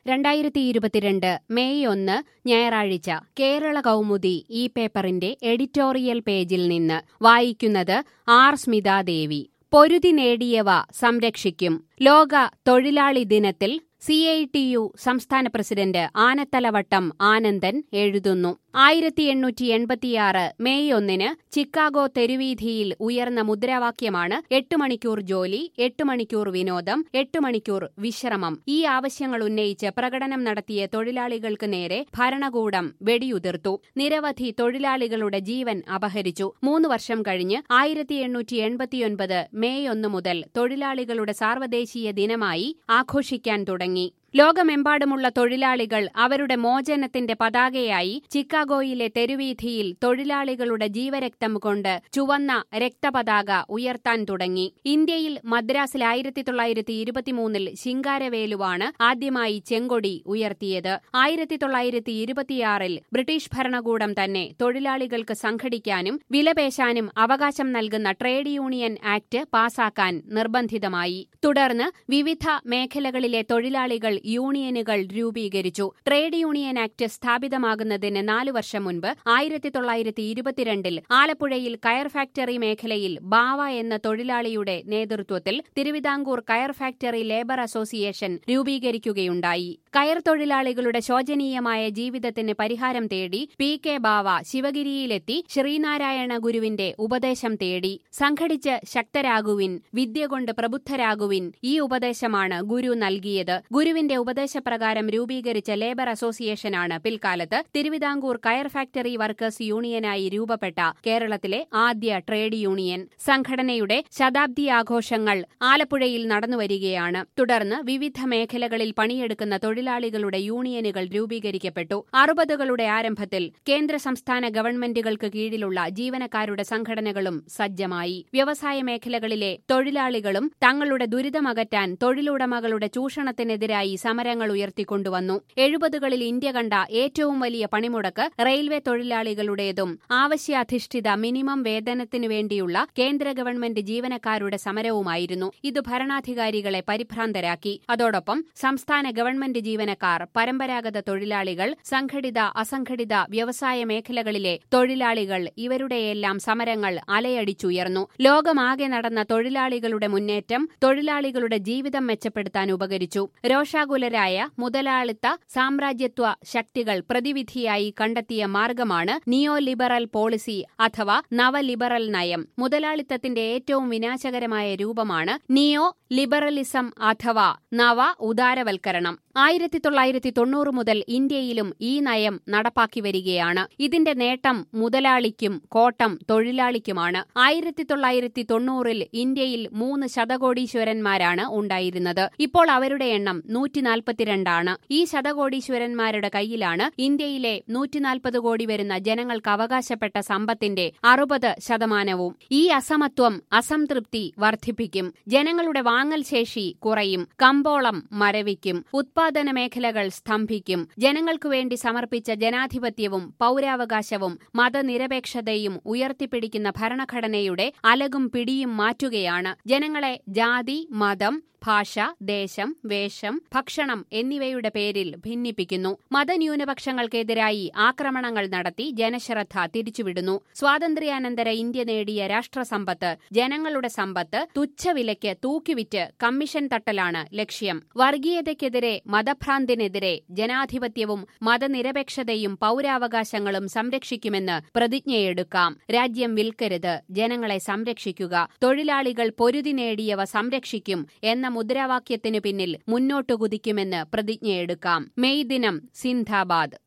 രണ്ടായിരത്തി ഇരുപത്തിരണ്ട് മെയ് ഒന്ന് ഞായറാഴ്ച കേരള കൗമുദി ഈ പേപ്പറിന്റെ എഡിറ്റോറിയൽ പേജിൽ നിന്ന് വായിക്കുന്നത് ആർ സ്മിതാദേവി പൊരുതി നേടിയവ സംരക്ഷിക്കും ലോക തൊഴിലാളി ദിനത്തിൽ സി ഐ ടി യു സംസ്ഥാന പ്രസിഡന്റ് ആനത്തലവട്ടം ആനന്ദൻ എഴുതുന്നു ആയിരത്തി എണ്ണൂറ്റി എൺപത്തിയാറ് മെയ് ഒന്നിന് ചിക്കാഗോ തെരുവീഥിയിൽ ഉയർന്ന മുദ്രാവാക്യമാണ് എട്ട് മണിക്കൂർ ജോലി എട്ട് മണിക്കൂർ വിനോദം എട്ട് മണിക്കൂർ വിശ്രമം ഈ ആവശ്യങ്ങൾ ഉന്നയിച്ച് പ്രകടനം നടത്തിയ തൊഴിലാളികൾക്ക് നേരെ ഭരണകൂടം വെടിയുതിർത്തു നിരവധി തൊഴിലാളികളുടെ ജീവൻ അപഹരിച്ചു മൂന്ന് വർഷം കഴിഞ്ഞ് ആയിരത്തി എണ്ണൂറ്റി എൺപത്തിയൊൻപത് മെയ് ഒന്ന് മുതൽ തൊഴിലാളികളുടെ സാർവദേശീയ ദിനമായി ആഘോഷിക്കാൻ തുടങ്ങി ലോകമെമ്പാടുമുള്ള തൊഴിലാളികൾ അവരുടെ മോചനത്തിന്റെ പതാകയായി ചിക്കാഗോയിലെ തെരുവീഥിയിൽ തൊഴിലാളികളുടെ ജീവരക്തം കൊണ്ട് ചുവന്ന രക്തപതാക ഉയർത്താൻ തുടങ്ങി ഇന്ത്യയിൽ മദ്രാസിൽ ആയിരത്തി തൊള്ളായിരത്തി ഇരുപത്തിമൂന്നിൽ ശിങ്കാരവേലുവാണ് ആദ്യമായി ചെങ്കൊടി ഉയർത്തിയത് ആയിരത്തി തൊള്ളായിരത്തി ഇരുപത്തിയാറിൽ ബ്രിട്ടീഷ് ഭരണകൂടം തന്നെ തൊഴിലാളികൾക്ക് സംഘടിക്കാനും വിലപേശാനും അവകാശം നൽകുന്ന ട്രേഡ് യൂണിയൻ ആക്ട് പാസാക്കാൻ നിർബന്ധിതമായി തുടർന്ന് വിവിധ മേഖലകളിലെ തൊഴിലാളികൾ യൂണിയനുകൾ രൂപീകരിച്ചു ട്രേഡ് യൂണിയൻ ആക്ട് സ്ഥാപിതമാകുന്നതിന് നാലു വർഷം മുൻപ് ആയിരത്തി തൊള്ളായിരത്തി ഇരുപത്തിരണ്ടിൽ ആലപ്പുഴയിൽ കയർ ഫാക്ടറി മേഖലയിൽ ബാവ എന്ന തൊഴിലാളിയുടെ നേതൃത്വത്തിൽ തിരുവിതാംകൂർ കയർ ഫാക്ടറി ലേബർ അസോസിയേഷൻ രൂപീകരിക്കുകയുണ്ടായി കയർ തൊഴിലാളികളുടെ ശോചനീയമായ ജീവിതത്തിന് പരിഹാരം തേടി പി കെ ബാവ ശിവഗിരിയിലെത്തി ശ്രീനാരായണ ഗുരുവിന്റെ ഉപദേശം തേടി സംഘടിച്ച് ശക്തരാകുവിൻ വിദ്യ കൊണ്ട് പ്രബുദ്ധരാകുവിൻ ഈ ഉപദേശമാണ് ഗുരു നൽകിയത് ഗുരുവിന്റെ ഉപദേശപ്രകാരം രൂപീകരിച്ച ലേബർ അസോസിയേഷനാണ് പിൽക്കാലത്ത് തിരുവിതാംകൂർ കയർ ഫാക്ടറി വർക്കേഴ്സ് യൂണിയനായി രൂപപ്പെട്ട കേരളത്തിലെ ആദ്യ ട്രേഡ് യൂണിയൻ സംഘടനയുടെ ശതാബ്ദി ആഘോഷങ്ങൾ ആലപ്പുഴയിൽ നടന്നുവരികയാണ് തുടർന്ന് വിവിധ മേഖലകളിൽ പണിയെടുക്കുന്ന തൊഴിലാളികളുടെ യൂണിയനുകൾ രൂപീകരിക്കപ്പെട്ടു അറുപതുകളുടെ ആരംഭത്തിൽ കേന്ദ്ര സംസ്ഥാന ഗവൺമെന്റുകൾക്ക് കീഴിലുള്ള ജീവനക്കാരുടെ സംഘടനകളും സജ്ജമായി വ്യവസായ മേഖലകളിലെ തൊഴിലാളികളും തങ്ങളുടെ ദുരിതമകറ്റാൻ തൊഴിലുടമകളുടെ ചൂഷണത്തിനെതിരായി സമരങ്ങൾ ഉയർത്തിക്കൊണ്ടുവന്നു എഴുപതുകളിൽ ഇന്ത്യ കണ്ട ഏറ്റവും വലിയ പണിമുടക്ക് റെയിൽവേ തൊഴിലാളികളുടേതും ആവശ്യാധിഷ്ഠിത മിനിമം വേതനത്തിനു വേണ്ടിയുള്ള കേന്ദ്ര ഗവൺമെന്റ് ജീവനക്കാരുടെ സമരവുമായിരുന്നു ഇത് ഭരണാധികാരികളെ പരിഭ്രാന്തരാക്കി അതോടൊപ്പം സംസ്ഥാന ഗവൺമെന്റ് ജീവനക്കാർ പരമ്പരാഗത തൊഴിലാളികൾ സംഘടിത അസംഘടിത വ്യവസായ മേഖലകളിലെ തൊഴിലാളികൾ ഇവരുടെയെല്ലാം സമരങ്ങൾ അലയടിച്ചുയർന്നു ലോകമാകെ നടന്ന തൊഴിലാളികളുടെ മുന്നേറ്റം തൊഴിലാളികളുടെ ജീവിതം മെച്ചപ്പെടുത്താൻ ഉപകരിച്ചു രോഷാകുലരായ മുതലാളിത്ത സാമ്രാജ്യത്വ ശക്തികൾ പ്രതിവിധിയായി കണ്ടെത്തിയ മാർഗമാണ് നിയോ ലിബറൽ പോളിസി അഥവാ നവലിബറൽ നയം മുതലാളിത്തത്തിന്റെ ഏറ്റവും വിനാശകരമായ രൂപമാണ് നിയോ ലിബറലിസം അഥവാ നവ ഉദാരവൽക്കരണം ആയിരത്തി തൊള്ളായിരത്തി തൊണ്ണൂറ് മുതൽ ഇന്ത്യയിലും ഈ നയം നടപ്പാക്കി വരികയാണ് ഇതിന്റെ നേട്ടം മുതലാളിക്കും കോട്ടം തൊഴിലാളിക്കുമാണ് ആയിരത്തി തൊള്ളായിരത്തി തൊണ്ണൂറിൽ ഇന്ത്യയിൽ മൂന്ന് ശതകോടീശ്വരന്മാരാണ് ഉണ്ടായിരുന്നത് ഇപ്പോൾ അവരുടെ എണ്ണം നൂറ്റിനാൽപ്പത്തിരണ്ടാണ് ഈ ശതകോടീശ്വരന്മാരുടെ കയ്യിലാണ് ഇന്ത്യയിലെ നൂറ്റിനാൽപ്പത് കോടി വരുന്ന ജനങ്ങൾക്ക് അവകാശപ്പെട്ട സമ്പത്തിന്റെ അറുപത് ശതമാനവും ഈ അസമത്വം അസംതൃപ്തി വർദ്ധിപ്പിക്കും ജനങ്ങളുടെ വാങ്ങൽ ശേഷി കുറയും കമ്പോളം മരവിക്കും ഉത്പാദന മേഖലകൾ സ്തംഭിക്കും ജനങ്ങൾക്കു വേണ്ടി സമർപ്പിച്ച ജനാധിപത്യവും പൌരാവകാശവും മതനിരപേക്ഷതയും ഉയർത്തിപ്പിടിക്കുന്ന ഭരണഘടനയുടെ അലകും പിടിയും മാറ്റുകയാണ് ജനങ്ങളെ ജാതി മതം ഭാഷ ദേശം വേഷം ഭക്ഷണം എന്നിവയുടെ പേരിൽ ഭിന്നിപ്പിക്കുന്നു മതന്യൂനപക്ഷങ്ങൾക്കെതിരായി ആക്രമണങ്ങൾ നടത്തി ജനശ്രദ്ധ തിരിച്ചുവിടുന്നു സ്വാതന്ത്ര്യാനന്തര ഇന്ത്യ നേടിയ രാഷ്ട്രസമ്പത്ത് ജനങ്ങളുടെ സമ്പത്ത് തുച്ഛവിലയ്ക്ക് തൂക്കിവിറ്റ് കമ്മീഷൻ തട്ടലാണ് ലക്ഷ്യം വർഗീയതയ്ക്കെതിരെ മതഭ്രാന്തിനെതിരെ ജനാധിപത്യവും മതനിരപേക്ഷതയും പൌരാവകാശങ്ങളും സംരക്ഷിക്കുമെന്ന് പ്രതിജ്ഞയെടുക്കാം രാജ്യം വിൽക്കരുത് ജനങ്ങളെ സംരക്ഷിക്കുക തൊഴിലാളികൾ പൊരുതി നേടിയവ സംരക്ഷിക്കും എന്ന മുദ്രാവാക്യത്തിനു പിന്നിൽ മുന്നോട്ടു കുതിക്കുമെന്ന് പ്രതിജ്ഞയെടുക്കാം മെയ് ദിനം സിന്ധാബാദ്